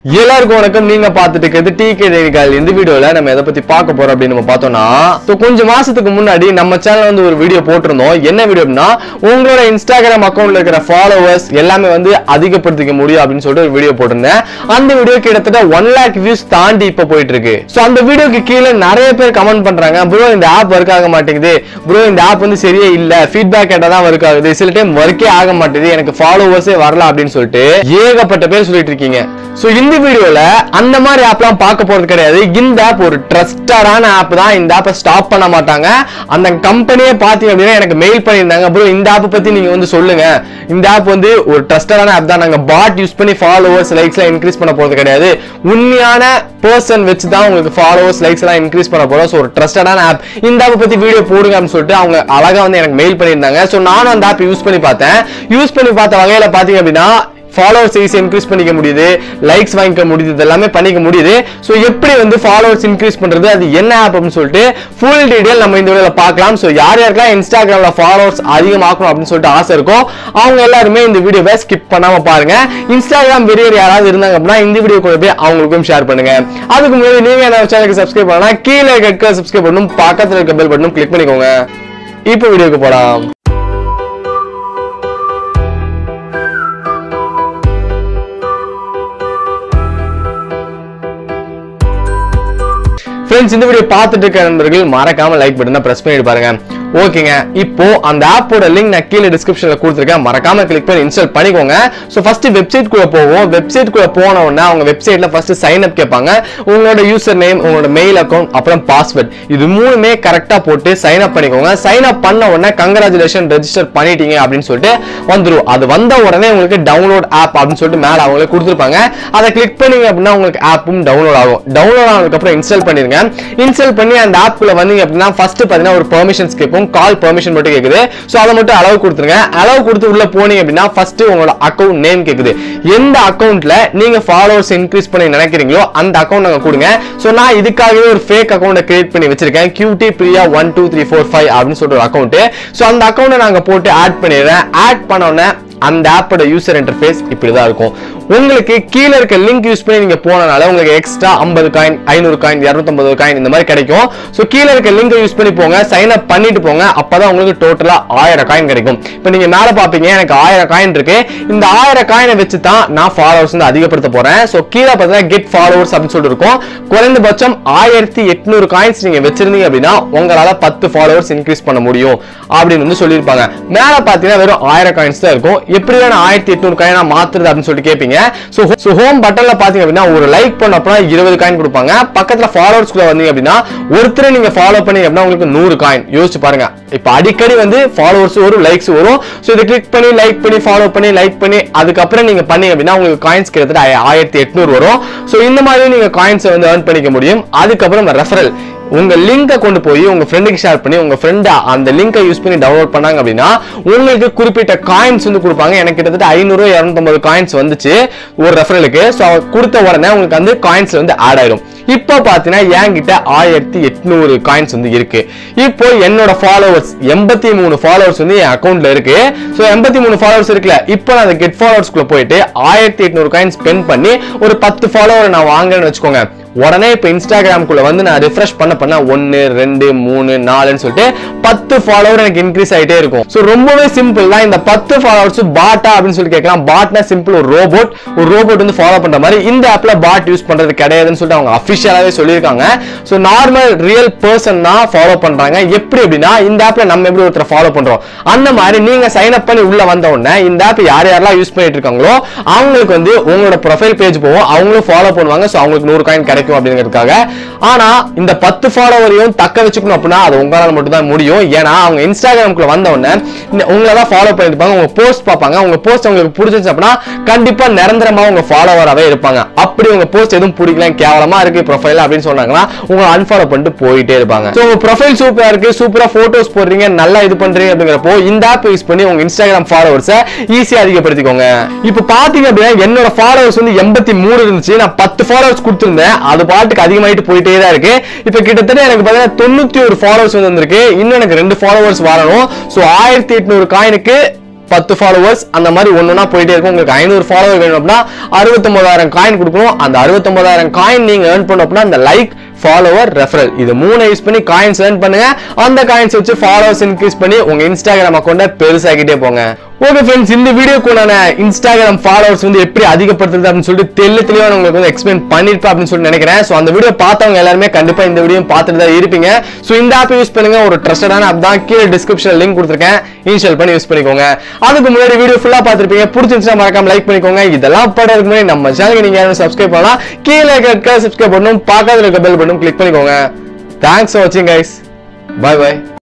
எல்லாருக்கும் வணக்கம் நீங்க பார்த்துட்டு இருக்கிறது டி கே டெய்னிகால் இந்த வீடியோல நம்ம எதை பத்தி பார்க்க போறோம் அப்படின்னு நம்ம பார்த்தோம்னா so கொஞ்சம் மாசத்துக்கு முன்னாடி நம்ம சேனல் வந்து ஒரு வீடியோ போட்டிருந்தோம் என்ன வீடியோ அப்படின்னா உங்களோட இன்ஸ்டாகிராம் அக்கௌண்ட்ல இருக்கிற ஃபாலோவர்ஸ் எல்லாமே வந்து அதிகப்படுத்திக்க முடியும் அப்படின்னு சொல்லிட்டு ஒரு வீடியோ போட்டிருந்தேன் அந்த வீடியோ கிட்டத்தட்ட ஒன் லேக் வியூஸ் தாண்டி இப்ப போயிட்டு இருக்கு சோ அந்த வீடியோக்கு கீழே நிறைய பேர் கமெண்ட் பண்றாங்க ப்ரோ இந்த ஆப் ஒர்க் ஆக மாட்டேங்குது ப்ரோ இந்த ஆப் வந்து சரியே இல்ல ஃபீட்பேக் கேட்டா தான் ஒர்க் ஆகுது சில டைம் ஒர்க்கே ஆக மாட்டேங்குது எனக்கு ஃபாலோவர்ஸே வரல அப்படின்னு சொல்லிட்டு ஏகப்பட்ட பேர் சொல்லிட்டு இருக்கீங்க சோ இந்த வீடியோல அந்த மாதிரி ஆப்லாம் பார்க்க போறது கிடையாது இந்த ஆப் ஒரு ட்ரஸ்டடான ஆப் தான் இந்த ஆப்பை ஸ்டாப் பண்ண மாட்டாங்க அந்த கம்பெனியே பாத்தீங்க அப்படின்னா எனக்கு மெயில் பண்ணியிருந்தாங்க ப்ரோ இந்த ஆப் பத்தி நீங்க வந்து சொல்லுங்க இந்த ஆப் வந்து ஒரு ட்ரஸ்டடான ஆப் தான் நாங்க பாட் யூஸ் பண்ணி ஃபாலோவர்ஸ் லைக்ஸ் எல்லாம் இன்க்ரீஸ் பண்ண போறது கிடையாது உண்மையான பர்சன் வச்சு தான் உங்களுக்கு ஃபாலோவர்ஸ் லைக்ஸ் எல்லாம் இன்க்ரீஸ் பண்ண போறோம் ஸோ ஒரு ட்ரஸ்டடான ஆப் இந்த ஆப் பத்தி வீடியோ போடுங்க அப்படின்னு சொல்லிட்டு அவங்க அழகா வந்து எனக்கு மெயில் பண்ணியிருந்தாங்க ஸோ நானும் அந்த ஆப் யூஸ் பண்ணி பார்த்தேன் யூஸ் பண்ணி பார்த்த வகையில பாத்தீங்க அப்படின்னா ஃபாலோவர்ஸ் சைஸ் இன்க்ரீஸ் பண்ணிக்க முடியுது லைக்ஸ் வாங்கிக்க முடியுது இது எல்லாமே பண்ணிக்க முடியுது ஸோ எப்படி வந்து ஃபாலோவர்ஸ் இன்க்ரீஸ் பண்றது அது என்ன ஆப் அப்படின்னு சொல்லிட்டு ஃபுல் டீடைல் நம்ம இந்த வீடியோல பார்க்கலாம் ஸோ யார் யாருக்கெல்லாம் இன்ஸ்டாகிராம்ல ஃபாலோவர்ஸ் அதிகமாக்கணும் அப்படின்னு சொல்லிட்டு ஆசை இருக்கோ அவங்க எல்லாருமே இந்த வீடியோவை ஸ்கிப் பண்ணாம பாருங்க இன்ஸ்டாகிராம் வெறியர் யாராவது இருந்தாங்க அப்படின்னா இந்த வீடியோ கூட போய் அவங்களுக்கும் ஷேர் பண்ணுங்க அதுக்கு முன்னாடி நீங்க என்ன சேனலுக்கு சப்ஸ்கிரைப் பண்ணலாம் கீழே இருக்க சப்ஸ்கிரைப் பண்ணணும் பக்கத்துல இருக்க பெல் பட்டனும் கிளிக் பண்ணிக்கோங்க இப்போ வீடியோக்கு போலாம் ஃப்ரெண்ட்ஸ் இந்த வீடியோ பார்த்துட்டு இருக்க நண்பர்கள் மறக்காம லைக் பட்டனை பிரஸ் பண்ணிட்டு பாருங்க ஓகேங்க இப்போ அந்த ஆப்போட லிங்க் நான் கீழே டிஸ்கிரிப்ஷன்ல கொடுத்துருக்கேன் மறக்காம கிளிக் பண்ணி இன்ஸ்டால் பண்ணிக்கோங்க ஸோ ஃபர்ஸ்ட் வெப்சைட் குள்ள போவோம் வெப்சைட் குள்ள போன உடனே அவங்க வெப்சைட்ல ஃபர்ஸ்ட் சைன் அப் கேட்பாங்க உங்களோட யூசர் நேம் உங்களோட மெயில் அக்கௌண்ட் அப்புறம் பாஸ்வேர்ட் இது மூணுமே கரெக்டா போட்டு சைன் அப் பண்ணிக்கோங்க சைன் அப் பண்ண உடனே கங்க்ராச்சுலேஷன் ரெஜிஸ்டர் பண்ணிட்டீங்க அப்படின்னு சொல்லிட்டு வந்துரும் அது வந்த உடனே உங்களுக்கு டவுன்லோட் ஆப் அப்படின்னு சொல்லிட்டு மேல அவங்களே கொடுத்துருப்பாங்க அதை கிளிக் பண்ணீங்க அப்படின்னா உங்களுக்கு ஆப்பும் டவுன்லோட் ஆகும் டவுன்லோட் ஆனதுக்கு அப்புறம் இன்ஸ்டால் பண்ணிருங்க இன்ஸ்டால் பண்ணி அந்த ஆப்குள்ள வந்தீங்க அப்படின்னா ஃபர்ஸ்ட் பாத்தீங்கன்னா ஒரு பெர்மிஷன்ஸ் கேட்கும் கால் பெர்மிஷன் மட்டும் கேக்குது சோ அதை மட்டும் அளவு கொடுத்துருங்க அளவு கொடுத்து உள்ள போனீங்க அப்படின்னா ஃபர்ஸ்ட் உங்களோட அக்கௌண்ட் நேம் கேக்குது எந்த அக்கௌண்ட்ல நீங்க ஃபாலோவர்ஸ் இன்க்ரீஸ் பண்ணி நினைக்கிறீங்களோ அந்த அக்கௌண்ட் அங்க கொடுங்க சோ நான் இதுக்காகவே ஒரு ஃபேக் அக்கௌண்ட் கிரியேட் பண்ணி வச்சிருக்கேன் cutie Priya one two three four five அப்படின்னு சொல்லிட்டு ஒரு அக்கௌண்ட் சோ அந்த அக்கௌண்ட்டை நாங்க போட்டு ஆட் பண்ணிடுறேன் ஆட் பண்ண உடனே அந்த ஆப்போட யூசர் இன்டர்ஃபேஸ் இப்படிதான் இருக்கும் உங்களுக்கு கீழே இருக்க லிங்க் யூஸ் பண்ணி நீங்க போனனால உங்களுக்கு எக்ஸ்ட்ரா ஐம்பது காயின் ஐநூறு காயின் இரநூத்தம்பது காயின் இந்த மாதிரி கிடைக்கும் ஸோ கீழே இருக்க லிங்க் யூஸ் பண்ணி போங்க சைன் அப் பண்ணிட்டு போங்க அப்பதான் உங்களுக்கு டோட்டலா ஆயிரம் காயின் கிடைக்கும் இப்போ நீங்க மேல பாப்பீங்க எனக்கு ஆயிரம் காயின் இருக்கு இந்த ஆயிரம் காயினை வச்சு தான் நான் ஃபாலோவர்ஸ் வந்து அதிகப்படுத்த போறேன் ஸோ கீழே பார்த்தீங்கன்னா கெட் ஃபாலோவர்ஸ் அப்படின்னு சொல்லிட்டு இருக்கும் குறைந்தபட்சம் ஆயிரத்தி எட்நூறு காயின்ஸ் நீங்க வச்சிருந்தீங்க அப்படின்னா உங்களால பத்து ஃபாலோவர்ஸ் இன்க்ரீஸ் பண்ண முடியும் அப்படின்னு வந்து சொல்லியிருப்பாங்க மேல பாத்தீங்கன்னா வெறும் ஆயிரம் காயின்ஸ் தான் இருக்கும் எப்படி நான் ஆயிரத்தி எட்நூறு காயினா மாத்துறது அப்படின்னு சொல்லிட்டு கேட்பீங்க ஸோ ஹோம் பட்டன்ல பாத்தீங்க அப்படின்னா ஒரு லைக் பண்ண அப்புறம் இருபது காயின் கொடுப்பாங்க பக்கத்துல ஃபாலோவர்ஸ் குள்ள வந்தீங்க அப்படின்னா ஒருத்தரை நீங்க ஃபாலோ பண்ணீங்க அப்படின்னா உங்களுக்கு நூறு காயின் யோசிச்சு பாருங்க இப்போ அடிக்கடி வந்து ஃபாலோவர்ஸ் வரும் லைக்ஸ் வரும் ஸோ இதை கிளிக் பண்ணி லைக் பண்ணி ஃபாலோ பண்ணி லைக் பண்ணி அதுக்கப்புறம் நீங்க பண்ணீங்க அப்படின்னா உங்களுக்கு காயின்ஸ் கிட்டத்தட்ட ஆயிரத்தி எட்நூறு வரும் ஸோ இந்த மாதிரி நீங்க காயின்ஸை வந்து ஏர்ன் பண்ணிக்க முடியும் அதுக்கப்புறம் ரெஃபரல் உங்க லிங்கை கொண்டு போய் உங்க ஃப்ரெண்டுக்கு ஷேர் பண்ணி உங்க ஃப்ரெண்ட் அந்த லிங்கை யூஸ் பண்ணி டவுன்லோட் பண்ணாங்க அப்படின்னா உங்களுக்கு குறிப்பிட்ட காயின்ஸ் வந்து கொடுப்பாங்க எனக்கு கிட்டத்தட்ட ஐநூறு இரநூத்தம்பது காயின்ஸ் வந்துச்சு ஒரு ரெஃபரலுக்கு ஸோ கொடுத்த உடனே உங்களுக்கு வந்து காயின்ஸ் வந்து ஆட் ஆயிடும் இப்போ பார்த்தீங்கன்னா என்கிட்ட ஆயிரத்தி எட்நூறு காயின்ஸ் வந்து இருக்கு இப்போ என்னோட ஃபாலோவர்ஸ் எண்பத்தி மூணு ஃபாலோவர்ஸ் வந்து என் அக்கௌண்ட்ல இருக்கு ஸோ எண்பத்தி மூணு ஃபாலோவர்ஸ் இருக்குல்ல இப்போ நான் அந்த கெட் ஃபாலோவர்ஸ்க்குள்ள போயிட்டு ஆயிரத்தி எட்நூறு காயின்ஸ் ஸ்பெண்ட் பண்ணி ஒரு பத்து ஃபாலோவர் நான் வாங்குறேன்னு வச்சுக்கோங்க உடனே இப்போ இன்ஸ்டாகிராம்குள்ள வந்து நான் ரிஃப்ரெஷ் பண்ண பண்ண ஒன்னு ரெண்டு மூணு நாலுன்னு சொல்லிட்டு பத்து ஃபாலோவர் எனக்கு இன்க்ரீஸ் ஆயிட்டே இருக்கும் ஸோ ரொம்பவே சிம்பிள் தான் இந்த பத்து ஃபாலோவர்ஸ் பாட்டா அப்படின்னு சொல்லி கேட்கலாம் பாட்னா சிம்பிள் ஒரு ரோபோட் ஒரு ரோபோட் வந்து ஃபாலோ பண்ற மாதிரி இந்த ஆப்ல பாட் யூஸ் பண்றது கிடையாதுன்னு சொல்லிட்டு அவங்க அஃபிஷியலாவே சொல்லியிருக்காங்க ஸோ நார்மல் ரியல் பர்சன் தான் ஃபாலோ பண்றாங்க எப்படி அப்படின்னா இந்த ஆப்ல நம்ம எப்படி ஒருத்தர் ஃபாலோ பண்றோம் அந்த மாதிரி நீங்க சைன் அப் பண்ணி உள்ள வந்த உடனே இந்த ஆப் யார் யாரெல்லாம் யூஸ் பண்ணிட்டு இருக்காங்களோ அவங்களுக்கு வந்து உங்களோட ப்ரொஃபைல் பேஜ் போவோம் அவங்களும் ஃபாலோ பண்ணுவாங்க ஸோ அவங்களுக்கு நூறு காயின் கிடைக்கும் கிடைக்கும் அப்படிங்கிறதுக்காக ஆனா இந்த பத்து ஃபாலோவரையும் தக்க வச்சுக்கணும் அப்படின்னா அது உங்களால மட்டும் தான் முடியும் ஏன்னா அவங்க இன்ஸ்டாகிராம்குள்ள வந்த உடனே உங்களை தான் ஃபாலோ பண்ணிருப்பாங்க உங்க போஸ்ட் பார்ப்பாங்க உங்க போஸ்ட் உங்களுக்கு பிடிச்சிருச்சு அப்படின்னா கண்டிப்பா நிரந்தரமா உங்க ஃபாலோவராகவே இருப்பாங்க அப்படி உங்க போஸ்ட் எதுவும் பிடிக்கல கேவலமா இருக்கு ப்ரொஃபைல் அப்படின்னு சொன்னாங்கன்னா உங்களை அன்ஃபாலோ பண்ணிட்டு போயிட்டே இருப்பாங்க ஸோ உங்க ப்ரொஃபைல் சூப்பரா இருக்கு சூப்பரா போட்டோஸ் போடுறீங்க நல்லா இது பண்றீங்க அப்படிங்கிறப்போ இந்த ஆப் யூஸ் பண்ணி உங்க இன்ஸ்டாகிராம் ஃபாலோவர்ஸை ஈஸியா அதிகப்படுத்திக்கோங்க இப்போ பாத்தீங்க அப்படின்னா என்னோட ஃபாலோவர்ஸ் வந்து எண்பத்தி மூணு இருந்துச்சு நான் பத்து ஃபாலோவர்ஸ் கொடுத்துருந்தேன் அது பாட்டுக்கு அதிகமாயிட்டு போயிட்டே தான் இருக்கு இப்போ கிட்டத்தட்ட எனக்கு பார்த்தீங்கன்னா தொண்ணூத்தி ஒரு ஃபாலோவர்ஸ் வந்து வந்திருக்கு இன்னும் எனக்கு ரெண்டு ஃபாலோவர்ஸ் வரணும் ஸோ ஆயிரத்தி எட்நூறு காயினுக்கு பத்து ஃபாலோவர்ஸ் அந்த மாதிரி ஒண்ணுனா போயிட்டே இருக்கும் உங்களுக்கு ஐநூறு ஃபாலோவர் வேணும் அப்படின்னா அறுபத்தொன்பதாயிரம் காயின் கொடுக்கணும் அந்த அறுபத்தொன்பதாயிரம் காயின் நீங்க ஏர்ன் பண்ணணும் அப்படின்னா அந்த லைக் ஃபாலோவர் ரெஃபரல் இது மூணு யூஸ் பண்ணி காயின்ஸ் ஏர்ன் பண்ணுங்க அந்த காயின்ஸ் வச்சு ஃபாலோவர்ஸ் இன்க்ரீஸ் பண்ணி உங்க இன்ஸ்டாகிராம் அக்கௌண்ட்டை பெருசாக்கிட்டே போங்க ஓகே ஃப்ரெண்ட்ஸ் இந்த வீடியோக்குள்ளான இன்ஸ்டாகிராம் ஃபாலோவர்ஸ் வந்து எப்படி அதிகப்படுத்துறது அப்படின்னு சொல்லிட்டு தெல்ல தெளிவா நான் உங்களுக்கு வந்து எக்ஸ்பிளைன் பண்ணிருப்பேன் அப்படின்னு சொல்லி நினைக்கிறேன் ஸோ அந்த வீடியோ பார்த்தவங்க எல்லாருமே கண்டிப்பா இந்த வீடியோ பார்த்துட்டு தான் இருப்பீங்க ஸோ இந்த ஆப் யூஸ் பண்ணுங்க ஒரு ட்ரஸ்டடான ஆப் தான் கீழே டிஸ்கிரிப்ஷன் லிங்க் கொடுத்துருக்கேன் இன்ஸ்டால் பண்ணி யூஸ் பண்ணிக்கோங்க அதுக்கு முன்னாடி வீடியோ ஃபுல்லா பார்த்துருப்பீங்க பிடிச்சிருந்துச்சா மறக்காம லைக் பண்ணிக்கோங்க இதெல்லாம் பண்றதுக்கு முன்னாடி நம்ம சேனலுக்கு நீங்க யாரும் சப்ஸ்கிரைப் பண்ணலாம் கீழே இருக்க சப்ஸ்கிரைப் பண்ணணும் பக்கத்துல இருக்க பெல் பட்டன் கிளிக் பண்ணிக்கோங்க தேங்க்ஸ் ஃபார் வாட்சிங் கைஸ் பை பை